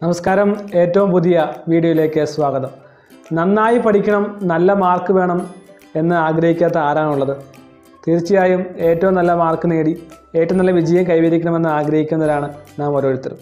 നമസ്കാരം ഏറ്റവും പുതിയ വീഡിയോയിലേക്ക് സ്വാഗതം നന്നായി പഠിക്കണം നല്ല മാർക്ക് വേണം എന്ന് ആഗ്രഹിക്കാത്ത ആരാണുള്ളത് തീർച്ചയായും ഏറ്റവും നല്ല മാർക്ക് നേടി ഏറ്റവും നല്ല വിജയം കൈവരിക്കണമെന്ന് ആഗ്രഹിക്കുന്നവരാണ് നാം ഓരോരുത്തരും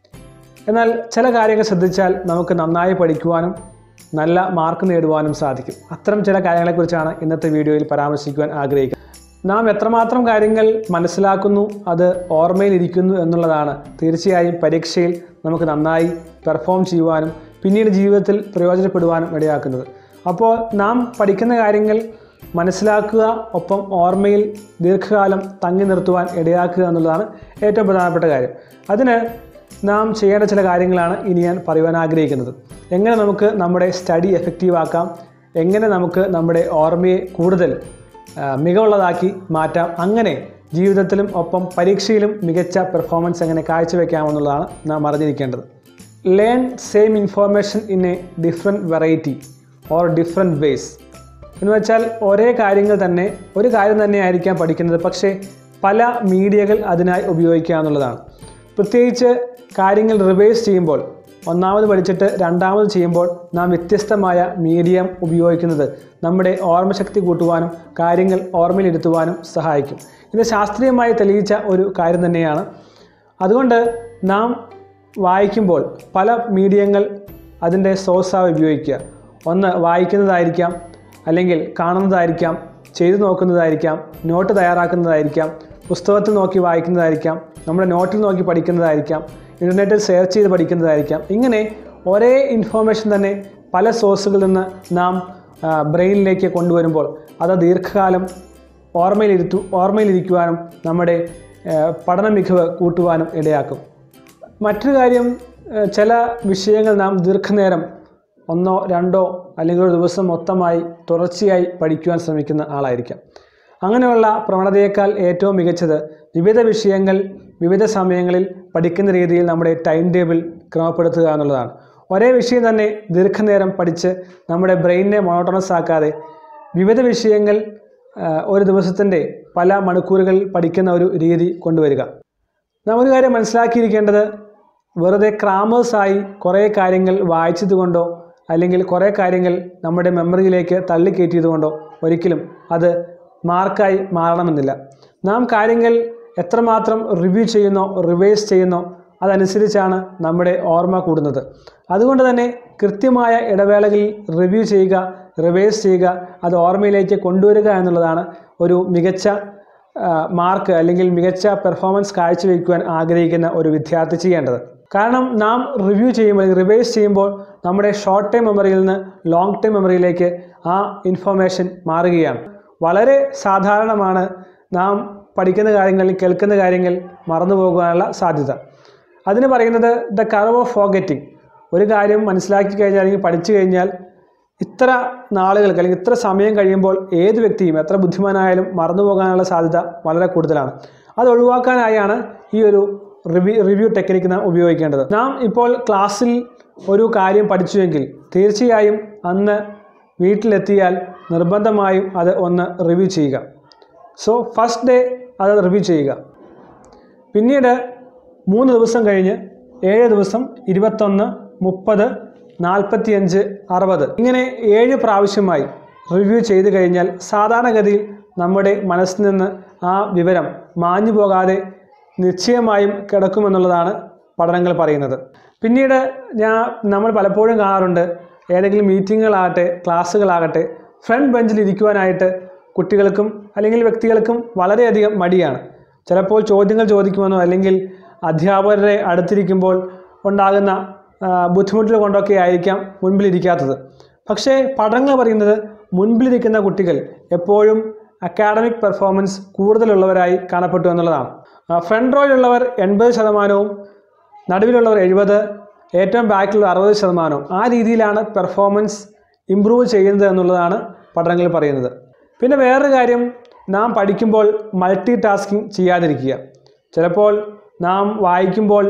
എന്നാൽ ചില കാര്യങ്ങൾ ശ്രദ്ധിച്ചാൽ നമുക്ക് നന്നായി പഠിക്കുവാനും നല്ല മാർക്ക് നേടുവാനും സാധിക്കും അത്തരം ചില കാര്യങ്ങളെക്കുറിച്ചാണ് ഇന്നത്തെ വീഡിയോയിൽ പരാമർശിക്കുവാൻ ആഗ്രഹിക്കുന്നത് നാം എത്രമാത്രം കാര്യങ്ങൾ മനസ്സിലാക്കുന്നു അത് ഓർമ്മയിലിരിക്കുന്നു എന്നുള്ളതാണ് തീർച്ചയായും പരീക്ഷയിൽ നമുക്ക് നന്നായി പെർഫോം ചെയ്യുവാനും പിന്നീട് ജീവിതത്തിൽ പ്രയോജനപ്പെടുവാനും ഇടയാക്കുന്നത് അപ്പോൾ നാം പഠിക്കുന്ന കാര്യങ്ങൾ മനസ്സിലാക്കുക ഒപ്പം ഓർമ്മയിൽ ദീർഘകാലം തങ്ങി നിർത്തുവാൻ ഇടയാക്കുക എന്നുള്ളതാണ് ഏറ്റവും പ്രധാനപ്പെട്ട കാര്യം അതിന് നാം ചെയ്യേണ്ട ചില കാര്യങ്ങളാണ് ഇനി ഞാൻ പറയുവാൻ ആഗ്രഹിക്കുന്നത് എങ്ങനെ നമുക്ക് നമ്മുടെ സ്റ്റഡി എഫക്റ്റീവ് ആക്കാം എങ്ങനെ നമുക്ക് നമ്മുടെ ഓർമ്മയെ കൂടുതൽ ആ, മികവുള്ളതാക്കി മാറ്റാം അങ്ങനെ ജീവിതത്തിലും ഒപ്പം പരീക്ഷയിലും മികച്ച പെർഫോമൻസ് എങ്ങനെ കാഴ്ചവെക്കാമെന്നുള്ളതാണ് നാം അറിഞ്ഞിരിക്കേണ്ടത് learn same information in a different variety or different ways എന്ന് വെച്ചാൽ ഒരേ കാര്യങ്ങൾ തന്നെ ഒരു കാര്യം തന്നെ ആയിരിക്കാം പഠിക്കുന്നത് പക്ഷേ പല മീഡിയകൾ അതിനായി ഉപയോഗിക്കുക എന്നുള്ളതാണ് പ്രത്യേകിച്ച് കാര്യങ്ങൾ റിവേഴ്സ് ചെയ്യുമ്പോൾ ഒന്നാമത് പഠിച്ചിട്ട് രണ്ടാമത് ചെയ്യുമ്പോൾ നാം വ്യത്യസ്തമായ മീഡിയം ഉപയോഗിക്കുന്നത് നമ്മുടെ ഓർമ്മശക്തി കൂട്ടുവാനും കാര്യങ്ങൾ ഓർമ്മയിലിരുത്തുവാനും സഹായിക്കും ഇത് ശാസ്ത്രീയമായി തെളിയിച്ച ഒരു കാര്യം തന്നെയാണ് അതുകൊണ്ട് നാം വായിക്കുമ്പോൾ പല മീഡിയങ്ങൾ അതിൻ്റെ സോഴ്സായി ഉപയോഗിക്കുക ഒന്ന് വായിക്കുന്നതായിരിക്കാം അല്ലെങ്കിൽ കാണുന്നതായിരിക്കാം ചെയ്തു നോക്കുന്നതായിരിക്കാം നോട്ട് തയ്യാറാക്കുന്നതായിരിക്കാം പുസ്തകത്തിൽ നോക്കി വായിക്കുന്നതായിരിക്കാം നമ്മുടെ നോട്ടിൽ നോക്കി പഠിക്കുന്നതായിരിക്കാം ഇൻ്റർനെറ്റിൽ സെർച്ച് ചെയ്ത് പഠിക്കുന്നതായിരിക്കാം ഇങ്ങനെ ഒരേ ഇൻഫോർമേഷൻ തന്നെ പല സോഴ്സുകളിൽ നിന്ന് നാം ആ, ബ്രെയിനിലേക്ക് കൊണ്ടുവരുമ്പോൾ അത് ദീർഘകാലം ഓർമ്മയിലിരുത്തു ഓർമ്മയിലിരിക്കുവാനും നമ്മുടെ ആ, പഠന മികവ് കൂട്ടുവാനും ഇടയാക്കും മറ്റൊരു കാര്യം ഏഹ് ചില വിഷയങ്ങൾ നാം ദീർഘനേരം ഒന്നോ രണ്ടോ അല്ലെങ്കിൽ ഒരു ദിവസം മൊത്തമായി തുടർച്ചയായി പഠിക്കുവാൻ ശ്രമിക്കുന്ന ആളായിരിക്കാം അങ്ങനെയുള്ള പ്രവണതയേക്കാൾ ഏറ്റവും മികച്ചത് വിവിധ വിഷയങ്ങൾ വിവിധ സമയങ്ങളിൽ പഠിക്കുന്ന രീതിയിൽ നമ്മുടെ ടൈം ടേബിൾ ക്രമപ്പെടുത്തുക എന്നുള്ളതാണ് ഒരേ വിഷയം തന്നെ ദീർഘനേരം പഠിച്ച് നമ്മുടെ ബ്രെയിനിനെ മോണോട്ടണസ് ആക്കാതെ വിവിധ വിഷയങ്ങൾ ആ, ഒരു ദിവസത്തിൻ്റെ പല മണിക്കൂറുകൾ പഠിക്കുന്ന ഒരു രീതി കൊണ്ടുവരിക നാം ഒരു കാര്യം മനസ്സിലാക്കിയിരിക്കേണ്ടത് വെറുതെ ക്രാമേഴ്സായി കുറേ കാര്യങ്ങൾ വായിച്ചതുകൊണ്ടോ അല്ലെങ്കിൽ കുറേ കാര്യങ്ങൾ നമ്മുടെ മെമ്മറിയിലേക്ക് തള്ളിക്കയറ്റിയതുകൊണ്ടോ ഒരിക്കലും അത് മാർക്കായി മാറണമെന്നില്ല നാം കാര്യങ്ങൾ എത്രമാത്രം റിവ്യൂ ചെയ്യുന്നോ റിവൈസ് ചെയ്യുന്നോ അതനുസരിച്ചാണ് നമ്മുടെ ഓർമ്മ കൂടുന്നത് അതുകൊണ്ട് തന്നെ കൃത്യമായ ഇടവേളകളിൽ റിവ്യൂ ചെയ്യുക റിവൈസ് ചെയ്യുക അത് ഓർമ്മയിലേക്ക് കൊണ്ടുവരിക എന്നുള്ളതാണ് ഒരു മികച്ച ആ, മാർക്ക് അല്ലെങ്കിൽ മികച്ച പെർഫോമൻസ് കാഴ്ചവെക്കുവാൻ ആഗ്രഹിക്കുന്ന ഒരു വിദ്യാർത്ഥി ചെയ്യേണ്ടത് കാരണം നാം റിവ്യൂ ചെയ്യുമ്പോൾ റിവൈസ് ചെയ്യുമ്പോൾ നമ്മുടെ ഷോർട്ട് ടൈം മെമ്മറിയിൽ നിന്ന് ലോങ് ടൈം മെമ്മറിയിലേക്ക് ആ ഇൻഫർമേഷൻ മാറുകയാണ് വളരെ സാധാരണമാണ് നാം പഠിക്കുന്ന കാര്യങ്ങൾ കേൾക്കുന്ന കാര്യങ്ങൾ മറന്നു പോകാനുള്ള സാധ്യത അതിന് പറയുന്നത് ദ കർവ് ഓഫ് ഫോഗറ്റിംഗ് ഒരു കാര്യം മനസ്സിലാക്കി കഴിഞ്ഞാൽ അല്ലെങ്കിൽ പഠിച്ചു കഴിഞ്ഞാൽ ഇത്ര നാളുകൾക്ക് അല്ലെങ്കിൽ ഇത്ര സമയം കഴിയുമ്പോൾ ഏത് വ്യക്തിയും എത്ര ബുദ്ധിമാനായാലും മറന്നു പോകാനുള്ള സാധ്യത വളരെ കൂടുതലാണ് അത് ഒഴിവാക്കാനായാണ് ഈ ഒരു റിവ്യൂ റിവ്യൂ ടെക്നിക്ക് നാം ഉപയോഗിക്കേണ്ടത് നാം ഇപ്പോൾ ക്ലാസ്സിൽ ഒരു കാര്യം പഠിച്ചുവെങ്കിൽ തീർച്ചയായും അന്ന് വീട്ടിലെത്തിയാൽ നിർബന്ധമായും അത് ഒന്ന് റിവ്യൂ ചെയ്യുക സോ ഫസ്റ്റ് ഡേ അത് റിവ്യൂ ചെയ്യുക പിന്നീട് മൂന്ന് ദിവസം കഴിഞ്ഞ് ഏഴ് ദിവസം ഇരുപത്തൊന്ന് മുപ്പത് നാൽപ്പത്തിയഞ്ച് അറുപത് ഇങ്ങനെ ഏഴ് പ്രാവശ്യമായി റിവ്യൂ ചെയ്തു കഴിഞ്ഞാൽ സാധാരണഗതിയിൽ നമ്മുടെ മനസ്സിൽ നിന്ന് ആ വിവരം മാഞ്ഞു പോകാതെ നിശ്ചയമായും കിടക്കുമെന്നുള്ളതാണ് പഠനങ്ങൾ പറയുന്നത് പിന്നീട് ഞാൻ നമ്മൾ പലപ്പോഴും കാണാറുണ്ട് ഏതെങ്കിലും മീറ്റിങ്ങുകളാകട്ടെ ക്ലാസ്സുകളാകട്ടെ ഫ്രണ്ട് ബെഞ്ചിൽ ഇരിക്കുവാനായിട്ട് കുട്ടികൾക്കും അല്ലെങ്കിൽ വ്യക്തികൾക്കും വളരെയധികം മടിയാണ് ചിലപ്പോൾ ചോദ്യങ്ങൾ ചോദിക്കുമെന്നോ അല്ലെങ്കിൽ അധ്യാപകരുടെ അടുത്തിരിക്കുമ്പോൾ ഉണ്ടാകുന്ന ആ, ബുദ്ധിമുട്ടുകൾ കൊണ്ടൊക്കെ ആയിരിക്കാം മുൻപിലിരിക്കാത്തത് പക്ഷേ പഠനങ്ങൾ പറയുന്നത് മുൻപിലിരിക്കുന്ന കുട്ടികൾ എപ്പോഴും അക്കാഡമിക് പെർഫോമൻസ് കൂടുതലുള്ളവരായി കാണപ്പെട്ടു എന്നുള്ളതാണ് ആ, ഫ്രണ്ട് റോയിലുള്ളവർ എൺപത് ശതമാനവും നടുവിലുള്ളവർ എഴുപത് ഏറ്റവും ബാക്കിലുള്ള അറുപത് ശതമാനവും ആ രീതിയിലാണ് പെർഫോമൻസ് ഇമ്പ്രൂവ് ചെയ്യുന്നത് എന്നുള്ളതാണ് പഠനങ്ങൾ പറയുന്നത് പിന്നെ വേറൊരു കാര്യം നാം പഠിക്കുമ്പോൾ മൾട്ടി ടാസ്കിങ് ചെയ്യാതിരിക്കുക ചിലപ്പോൾ നാം വായിക്കുമ്പോൾ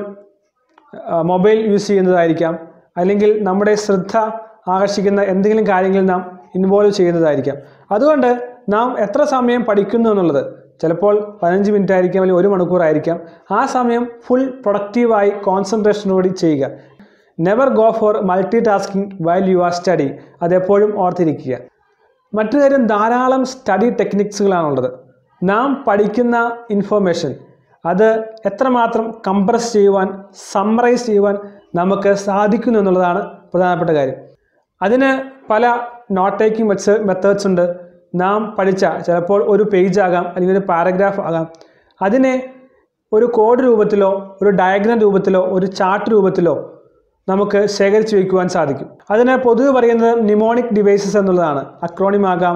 ആ, മൊബൈൽ യൂസ് ചെയ്യുന്നതായിരിക്കാം അല്ലെങ്കിൽ നമ്മുടെ ശ്രദ്ധ ആകർഷിക്കുന്ന എന്തെങ്കിലും കാര്യങ്ങളിൽ നാം ഇൻവോൾവ് ചെയ്യുന്നതായിരിക്കാം അതുകൊണ്ട് നാം എത്ര സമയം പഠിക്കുന്നു എന്നുള്ളത് ചിലപ്പോൾ പതിനഞ്ച് മിനിറ്റ് ആയിരിക്കാം അല്ലെങ്കിൽ ഒരു മണിക്കൂറായിരിക്കാം ആ സമയം ഫുൾ പ്രൊഡക്റ്റീവായി കോൺസെൻട്രേഷനോടി ചെയ്യുക never go for multitasking while you are study അതെപ്പോഴും ഓർത്തിരിക്കുക മറ്റൊരു കാര്യം ധാരാളം സ്റ്റഡി ടെക്നിക്സുകളാണുള്ളത് നാം പഠിക്കുന്ന ഇൻഫോർമേഷൻ അത് എത്രമാത്രം കംപ്രസ് ചെയ്യുവാൻ സമ്മറൈസ് ചെയ്യുവാൻ നമുക്ക് സാധിക്കുന്നു എന്നുള്ളതാണ് പ്രധാനപ്പെട്ട കാര്യം അതിന് പല നോട്ട് ടേക്കിംഗ് മെച്ച മെത്തേഡ്സ് ഉണ്ട് നാം പഠിച്ച ചിലപ്പോൾ ഒരു പേജ് ആകാം അല്ലെങ്കിൽ ഒരു പാരഗ്രാഫ് ആകാം അതിനെ ഒരു കോഡ് രൂപത്തിലോ ഒരു ഡയഗ്രാം രൂപത്തിലോ ഒരു ചാർട്ട് രൂപത്തിലോ നമുക്ക് ശേഖരിച്ച് വയ്ക്കുവാൻ സാധിക്കും അതിന് പൊതുവെ പറയുന്നത് നിമോണിക് ഡിവൈസസ് എന്നുള്ളതാണ് അക്രോണിം ആകാം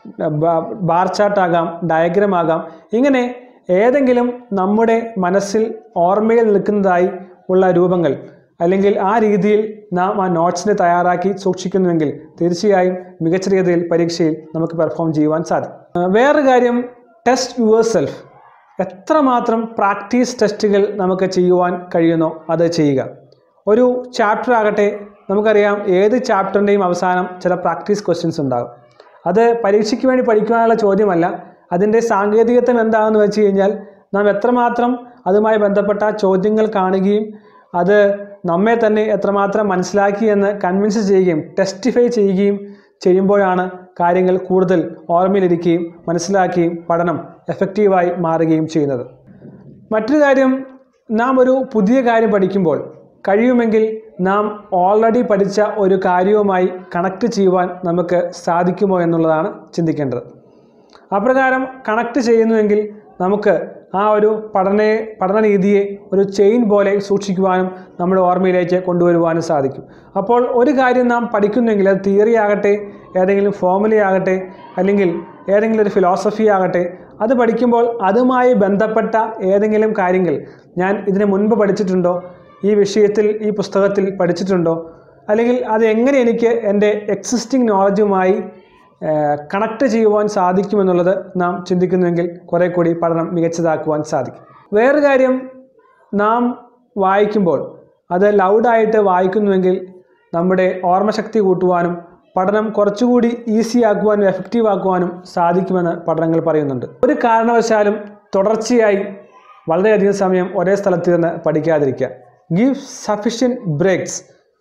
ബാർ ചാർട്ട് ആകാം ഡയഗ്രാം ആകാം ഇങ്ങനെ ഏതെങ്കിലും നമ്മുടെ മനസ്സിൽ ഓർമ്മയിൽ നിൽക്കുന്നതായി ഉള്ള രൂപങ്ങൾ അല്ലെങ്കിൽ ആ രീതിയിൽ നാം ആ നോട്ട്സിനെ തയ്യാറാക്കി സൂക്ഷിക്കുന്നുവെങ്കിൽ തീർച്ചയായും മികച്ച രീതിയിൽ പരീക്ഷയിൽ നമുക്ക് പെർഫോം ചെയ്യുവാൻ സാധിക്കും ആ, വേറൊരു കാര്യം ടെസ്റ്റ് യുവർ സെൽഫ് എത്രമാത്രം പ്രാക്ടീസ് ടെസ്റ്റുകൾ നമുക്ക് ചെയ്യുവാൻ കഴിയുന്നോ അത് ചെയ്യുക ഒരു ചാപ്റ്റർ ആകട്ടെ നമുക്കറിയാം ഏത് ചാപ്റ്ററിൻ്റെയും അവസാനം ചില പ്രാക്ടീസ് ക്വസ്റ്റ്യൻസ് ഉണ്ടാകും അത് പരീക്ഷയ്ക്ക് വേണ്ടി പഠിക്കുവാനുള്ള ചോദ്യമല്ല അതിൻ്റെ സാങ്കേതികത്വം എന്താണെന്ന് വെച്ച് കഴിഞ്ഞാൽ നാം എത്രമാത്രം അതുമായി ബന്ധപ്പെട്ട ചോദ്യങ്ങൾ കാണുകയും അത് നമ്മെ തന്നെ എത്രമാത്രം മനസ്സിലാക്കി എന്ന് കൺവിൻസ് ചെയ്യുകയും ടെസ്റ്റിഫൈ ചെയ്യുകയും ചെയ്യുമ്പോഴാണ് കാര്യങ്ങൾ കൂടുതൽ ഓർമ്മയിലിരിക്കുകയും മനസ്സിലാക്കുകയും പഠനം എഫക്റ്റീവായി മാറുകയും ചെയ്യുന്നത് മറ്റൊരു കാര്യം നാം ഒരു പുതിയ കാര്യം പഠിക്കുമ്പോൾ കഴിയുമെങ്കിൽ നാം ഓൾറെഡി പഠിച്ച ഒരു കാര്യവുമായി കണക്ട് ചെയ്യുവാൻ നമുക്ക് സാധിക്കുമോ എന്നുള്ളതാണ് ചിന്തിക്കേണ്ടത് അപ്രകാരം കണക്ട് ചെയ്യുന്നുവെങ്കിൽ നമുക്ക് ആ ഒരു പഠന പഠന രീതിയെ ഒരു ചെയിൻ പോലെ സൂക്ഷിക്കുവാനും നമ്മുടെ ഓർമ്മയിലേക്ക് കൊണ്ടുവരുവാനും സാധിക്കും അപ്പോൾ ഒരു കാര്യം നാം പഠിക്കുന്നെങ്കിൽ അത് തിയറി ആകട്ടെ ഏതെങ്കിലും ഫോമുല ആകട്ടെ അല്ലെങ്കിൽ ഏതെങ്കിലും ഒരു ഫിലോസഫി ആകട്ടെ അത് പഠിക്കുമ്പോൾ അതുമായി ബന്ധപ്പെട്ട ഏതെങ്കിലും കാര്യങ്ങൾ ഞാൻ ഇതിന് മുൻപ് പഠിച്ചിട്ടുണ്ടോ ഈ വിഷയത്തിൽ ഈ പുസ്തകത്തിൽ പഠിച്ചിട്ടുണ്ടോ അല്ലെങ്കിൽ അത് എങ്ങനെ എനിക്ക് എൻ്റെ എക്സിസ്റ്റിംഗ് നോളജുമായി കണക്ട് ചെയ്യുവാൻ സാധിക്കുമെന്നുള്ളത് നാം ചിന്തിക്കുന്നുവെങ്കിൽ കുറേ കൂടി പഠനം മികച്ചതാക്കുവാൻ സാധിക്കും വേറൊരു കാര്യം നാം വായിക്കുമ്പോൾ അത് ലൗഡായിട്ട് വായിക്കുന്നുവെങ്കിൽ നമ്മുടെ ഓർമ്മശക്തി കൂട്ടുവാനും പഠനം കുറച്ചുകൂടി ഈസി ആക്കുവാനും എഫക്റ്റീവ് ആക്കുവാനും സാധിക്കുമെന്ന് പഠനങ്ങൾ പറയുന്നുണ്ട് ഒരു കാരണവശാലും തുടർച്ചയായി വളരെയധികം സമയം ഒരേ സ്ഥലത്തിരുന്ന് പഠിക്കാതിരിക്കുക ഗീവ് സഫിഷ്യൻ ബ്രേക്സ്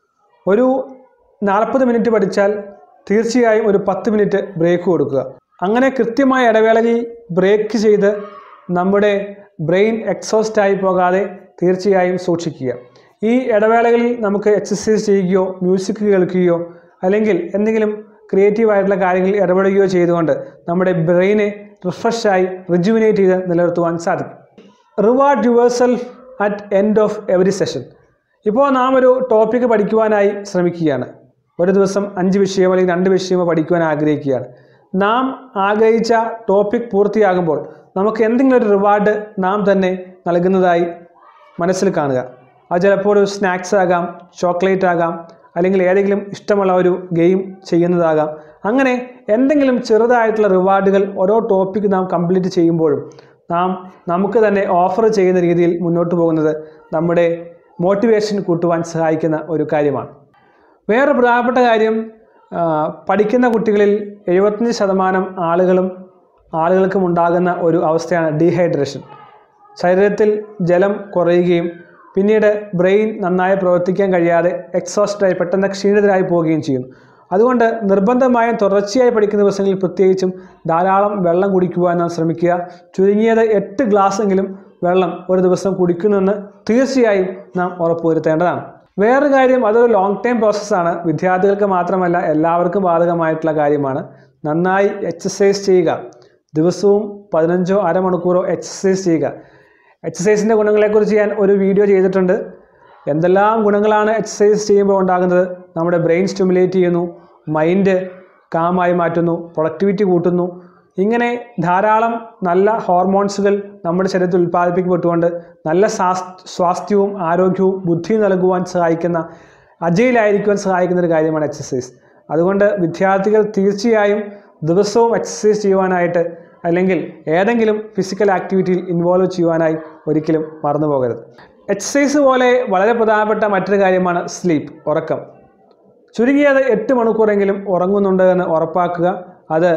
ഒരു നാൽപ്പത് മിനിറ്റ് പഠിച്ചാൽ തീർച്ചയായും ഒരു പത്ത് മിനിറ്റ് ബ്രേക്ക് കൊടുക്കുക അങ്ങനെ കൃത്യമായ ഇടവേളയിൽ ബ്രേക്ക് ചെയ്ത് നമ്മുടെ ബ്രെയിൻ എക്സോസ്റ്റ് ആയി പോകാതെ തീർച്ചയായും സൂക്ഷിക്കുക ഈ ഇടവേളകളിൽ നമുക്ക് എക്സസൈസ് ചെയ്യുകയോ മ്യൂസിക് കേൾക്കുകയോ അല്ലെങ്കിൽ എന്തെങ്കിലും ക്രിയേറ്റീവ് ആയിട്ടുള്ള കാര്യങ്ങളിൽ ഇടപെടുകയോ ചെയ്തുകൊണ്ട് നമ്മുടെ ബ്രെയിനെ റിഫ്രഷായി റിജുവിനേറ്റ് ചെയ്ത് നിലനിർത്തുവാൻ സാധിക്കും reward yourself at end of every session ഇപ്പോൾ നാം ഒരു ടോപ്പിക്ക് പഠിക്കുവാനായി ശ്രമിക്കുകയാണ് ഒരു ദിവസം അഞ്ച് വിഷയമോ അല്ലെങ്കിൽ രണ്ട് വിഷയമോ പഠിക്കുവാൻ ആഗ്രഹിക്കുകയാണ് നാം ആഗ്രഹിച്ച ടോപ്പിക് പൂർത്തിയാകുമ്പോൾ നമുക്ക് എന്തെങ്കിലും ഒരു റിവാർഡ് നാം തന്നെ നൽകുന്നതായി മനസ്സിൽ കാണുക അത് ചിലപ്പോൾ ഒരു സ്നാക്സ് ആകാം ചോക്ലേറ്റ് ആകാം അല്ലെങ്കിൽ ഏതെങ്കിലും ഇഷ്ടമുള്ള ഒരു ഗെയിം ചെയ്യുന്നതാകാം അങ്ങനെ എന്തെങ്കിലും ചെറുതായിട്ടുള്ള റിവാർഡുകൾ ഓരോ ടോപ്പിക്ക് നാം കംപ്ലീറ്റ് ചെയ്യുമ്പോഴും നാം നമുക്ക് തന്നെ ഓഫർ ചെയ്യുന്ന രീതിയിൽ മുന്നോട്ട് പോകുന്നത് നമ്മുടെ മോട്ടിവേഷൻ കൂട്ടുവാൻ സഹായിക്കുന്ന ഒരു കാര്യമാണ് വേറെ പ്രധാനപ്പെട്ട കാര്യം ആ, പഠിക്കുന്ന കുട്ടികളിൽ എഴുപത്തഞ്ച് ശതമാനം ആളുകളും ആളുകൾക്കും ഉണ്ടാകുന്ന ഒരു അവസ്ഥയാണ് ഡീഹൈഡ്രേഷൻ ശരീരത്തിൽ ജലം കുറയുകയും പിന്നീട് ബ്രെയിൻ നന്നായി പ്രവർത്തിക്കാൻ കഴിയാതെ എക്സോസ്റ്റായി പെട്ടെന്ന് ക്ഷീണിതരായി പോവുകയും ചെയ്യുന്നു അതുകൊണ്ട് നിർബന്ധമായും തുടർച്ചയായി പഠിക്കുന്ന ദിവസങ്ങളിൽ പ്രത്യേകിച്ചും ധാരാളം വെള്ളം കുടിക്കുവാൻ നാം ശ്രമിക്കുക ചുരുങ്ങിയത് എട്ട് ഗ്ലാസ് എങ്കിലും വെള്ളം ഒരു ദിവസം കുടിക്കുന്നുവെന്ന് തീർച്ചയായും നാം ഉറപ്പുവരുത്തേണ്ടതാണ് വേറൊരു കാര്യം അതൊരു ലോങ് ടൈം പ്രോസസ്സാണ് വിദ്യാർത്ഥികൾക്ക് മാത്രമല്ല എല്ലാവർക്കും ബാധകമായിട്ടുള്ള കാര്യമാണ് നന്നായി എക്സസൈസ് ചെയ്യുക ദിവസവും പതിനഞ്ചോ അരമണിക്കൂറോ എക്സസൈസ് ചെയ്യുക എക്സസൈസിൻ്റെ ഗുണങ്ങളെക്കുറിച്ച് ഞാൻ ഒരു വീഡിയോ ചെയ്തിട്ടുണ്ട് എന്തെല്ലാം ഗുണങ്ങളാണ് എക്സസൈസ് ചെയ്യുമ്പോൾ ഉണ്ടാകുന്നത് നമ്മുടെ ബ്രെയിൻ സ്റ്റിമുലേറ്റ് ചെയ്യുന്നു മൈൻഡ് കാമായി മാറ്റുന്നു പ്രൊഡക്ടിവിറ്റി കൂട്ടുന്നു ഇങ്ങനെ ധാരാളം നല്ല ഹോർമോൺസുകൾ നമ്മുടെ ശരീരത്തിൽ ഉൽപ്പാദിപ്പിക്കപ്പെട്ടുകൊണ്ട് നല്ല സാസ് സ്വാസ്ഥ്യവും ആരോഗ്യവും ബുദ്ധിയും നൽകുവാൻ സഹായിക്കുന്ന അജയിലായിരിക്കുവാൻ സഹായിക്കുന്ന ഒരു കാര്യമാണ് എക്സസൈസ് അതുകൊണ്ട് വിദ്യാർത്ഥികൾ തീർച്ചയായും ദിവസവും എക്സസൈസ് ചെയ്യുവാനായിട്ട് അല്ലെങ്കിൽ ഏതെങ്കിലും ഫിസിക്കൽ ആക്ടിവിറ്റിയിൽ ഇൻവോൾവ് ചെയ്യുവാനായി ഒരിക്കലും മറന്നു പോകരുത് എക്സസൈസ് പോലെ വളരെ പ്രധാനപ്പെട്ട മറ്റൊരു കാര്യമാണ് സ്ലീപ്പ് ഉറക്കം ചുരുങ്ങിയത് എട്ട് മണിക്കൂറെങ്കിലും ഉറങ്ങുന്നുണ്ട് എന്ന് ഉറപ്പാക്കുക അത്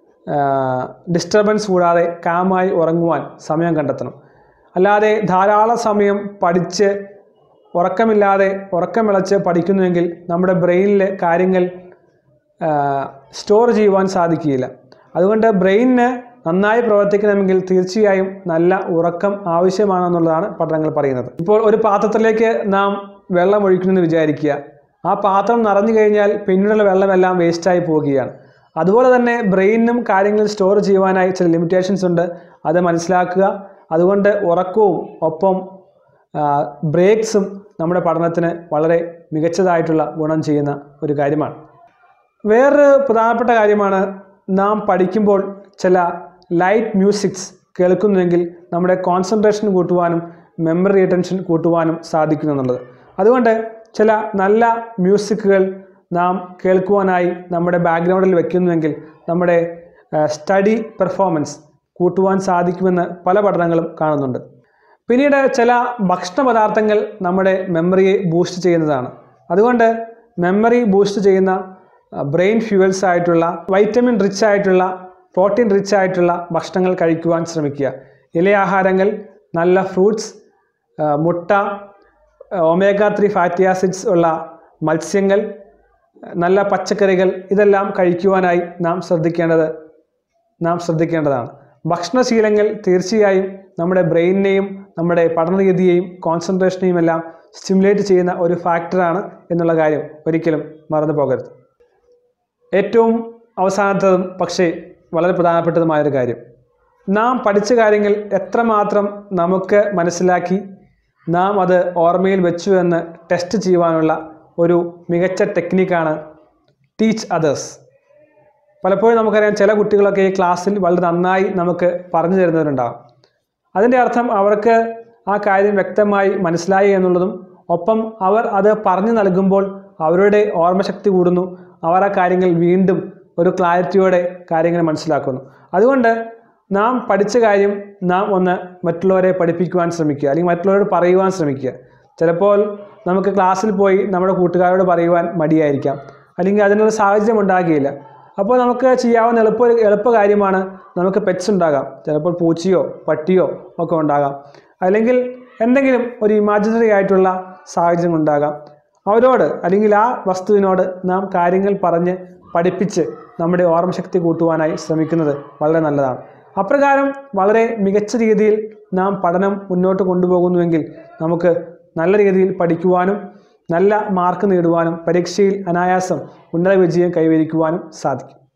ഡിസ്റ്റർബൻസ് കൂടാതെ കാമായി ഉറങ്ങുവാൻ സമയം കണ്ടെത്തണം അല്ലാതെ ധാരാളം സമയം പഠിച്ച് ഉറക്കമില്ലാതെ ഉറക്കമിളച്ച് പഠിക്കുന്നുവെങ്കിൽ നമ്മുടെ ബ്രെയിനിൽ കാര്യങ്ങൾ സ്റ്റോർ ചെയ്യുവാൻ സാധിക്കുകയില്ല അതുകൊണ്ട് ബ്രെയിനിന് നന്നായി പ്രവർത്തിക്കണമെങ്കിൽ തീർച്ചയായും നല്ല ഉറക്കം ആവശ്യമാണെന്നുള്ളതാണ് പഠനങ്ങൾ പറയുന്നത് ഇപ്പോൾ ഒരു പാത്രത്തിലേക്ക് നാം വെള്ളം ഒഴിക്കണമെന്ന് വിചാരിക്കുക ആ പാത്രം നിറഞ്ഞു കഴിഞ്ഞാൽ പിന്നീടുള്ള വെള്ളമെല്ലാം വേസ്റ്റായി പോവുകയാണ് അതുപോലെ തന്നെ ബ്രെയിനിനും കാര്യങ്ങൾ സ്റ്റോർ ചെയ്യുവാനായി ചില ലിമിറ്റേഷൻസ് ഉണ്ട് അത് മനസ്സിലാക്കുക അതുകൊണ്ട് ഉറക്കവും ഒപ്പം ബ്രേക്സും നമ്മുടെ പഠനത്തിന് വളരെ മികച്ചതായിട്ടുള്ള ഗുണം ചെയ്യുന്ന ഒരു കാര്യമാണ് വേറൊരു പ്രധാനപ്പെട്ട കാര്യമാണ് നാം പഠിക്കുമ്പോൾ ചില ലൈറ്റ് മ്യൂസിക്സ് കേൾക്കുന്നുവെങ്കിൽ നമ്മുടെ കോൺസെൻട്രേഷൻ കൂട്ടുവാനും മെമ്മറി റിട്ടൻഷൻ കൂട്ടുവാനും സാധിക്കുന്നു എന്നുള്ളത് അതുകൊണ്ട് ചില നല്ല മ്യൂസിക്കുകൾ നാം കേൾക്കുവാനായി നമ്മുടെ ബാക്ക്ഗ്രൗണ്ടിൽ വെക്കുന്നുവെങ്കിൽ നമ്മുടെ സ്റ്റഡി പെർഫോമൻസ് കൂട്ടുവാൻ സാധിക്കുമെന്ന് പല പഠനങ്ങളും കാണുന്നുണ്ട് പിന്നീട് ചില ഭക്ഷണ പദാർത്ഥങ്ങൾ നമ്മുടെ മെമ്മറിയെ ബൂസ്റ്റ് ചെയ്യുന്നതാണ് അതുകൊണ്ട് മെമ്മറി ബൂസ്റ്റ് ചെയ്യുന്ന ബ്രെയിൻ ഫ്യൂവൽസ് ആയിട്ടുള്ള വൈറ്റമിൻ റിച്ച് ആയിട്ടുള്ള പ്രോട്ടീൻ റിച്ച് ആയിട്ടുള്ള ഭക്ഷണങ്ങൾ കഴിക്കുവാൻ ശ്രമിക്കുക ഇലയാഹാരങ്ങൾ നല്ല ഫ്രൂട്ട്സ് മുട്ട ഒമേഗ ത്രീ ഫാറ്റി ആസിഡ്സ് ഉള്ള മത്സ്യങ്ങൾ നല്ല പച്ചക്കറികൾ ഇതെല്ലാം കഴിക്കുവാനായി നാം ശ്രദ്ധിക്കേണ്ടത് നാം ശ്രദ്ധിക്കേണ്ടതാണ് ഭക്ഷണശീലങ്ങൾ തീർച്ചയായും നമ്മുടെ ബ്രെയിനിനെയും നമ്മുടെ പഠനരീതിയെയും കോൺസെൻട്രേഷനെയും എല്ലാം സ്റ്റിമുലേറ്റ് ചെയ്യുന്ന ഒരു ഫാക്ടറാണ് എന്നുള്ള കാര്യം ഒരിക്കലും മറന്നു പോകരുത് ഏറ്റവും അവസാനത്തതും പക്ഷേ വളരെ പ്രധാനപ്പെട്ടതുമായൊരു കാര്യം നാം പഠിച്ച കാര്യങ്ങൾ എത്രമാത്രം നമുക്ക് മനസ്സിലാക്കി നാം അത് ഓർമ്മയിൽ വെച്ചു എന്ന് ടെസ്റ്റ് ചെയ്യുവാനുള്ള ഒരു മികച്ച ടെക്നിക്കാണ് ടീച്ച് അതേഴ്സ് പലപ്പോഴും നമുക്കറിയാം ചില കുട്ടികളൊക്കെ ഈ ക്ലാസ്സിൽ വളരെ നന്നായി നമുക്ക് പറഞ്ഞു തരുന്നവരുണ്ടാകും അതിൻ്റെ അർത്ഥം അവർക്ക് ആ കാര്യം വ്യക്തമായി മനസ്സിലായി എന്നുള്ളതും ഒപ്പം അവർ അത് പറഞ്ഞു നൽകുമ്പോൾ അവരുടെ ഓർമ്മശക്തി കൂടുന്നു അവർ ആ കാര്യങ്ങൾ വീണ്ടും ഒരു ക്ലാരിറ്റിയോടെ കാര്യങ്ങൾ മനസ്സിലാക്കുന്നു അതുകൊണ്ട് നാം പഠിച്ച കാര്യം നാം ഒന്ന് മറ്റുള്ളവരെ പഠിപ്പിക്കുവാൻ ശ്രമിക്കുക അല്ലെങ്കിൽ മറ്റുള്ളവരോട് പറയുവാൻ ശ്രമിക്കുക ചിലപ്പോൾ നമുക്ക് ക്ലാസ്സിൽ പോയി നമ്മുടെ കൂട്ടുകാരോട് പറയുവാൻ മടിയായിരിക്കാം അല്ലെങ്കിൽ അതിനുള്ള സാഹചര്യം ഉണ്ടാകുകയില്ല അപ്പോൾ നമുക്ക് ചെയ്യാവുന്ന എളുപ്പ എളുപ്പ കാര്യമാണ് നമുക്ക് പെറ്റ്സ് ഉണ്ടാകാം ചിലപ്പോൾ പൂച്ചയോ പട്ടിയോ ഒക്കെ ഉണ്ടാകാം അല്ലെങ്കിൽ എന്തെങ്കിലും ഒരു ഇമാജിനറി ആയിട്ടുള്ള സാഹചര്യം ഉണ്ടാകാം അവരോട് അല്ലെങ്കിൽ ആ വസ്തുവിനോട് നാം കാര്യങ്ങൾ പറഞ്ഞ് പഠിപ്പിച്ച് നമ്മുടെ ഓർമ്മശക്തി കൂട്ടുവാനായി ശ്രമിക്കുന്നത് വളരെ നല്ലതാണ് അപ്രകാരം വളരെ മികച്ച രീതിയിൽ നാം പഠനം മുന്നോട്ട് കൊണ്ടുപോകുന്നുവെങ്കിൽ നമുക്ക് നല്ല രീതിയിൽ പഠിക്കുവാനും നല്ല മാർക്ക് നേടുവാനും പരീക്ഷയിൽ അനായാസം ഉന്നത വിജയം കൈവരിക്കുവാനും സാധിക്കും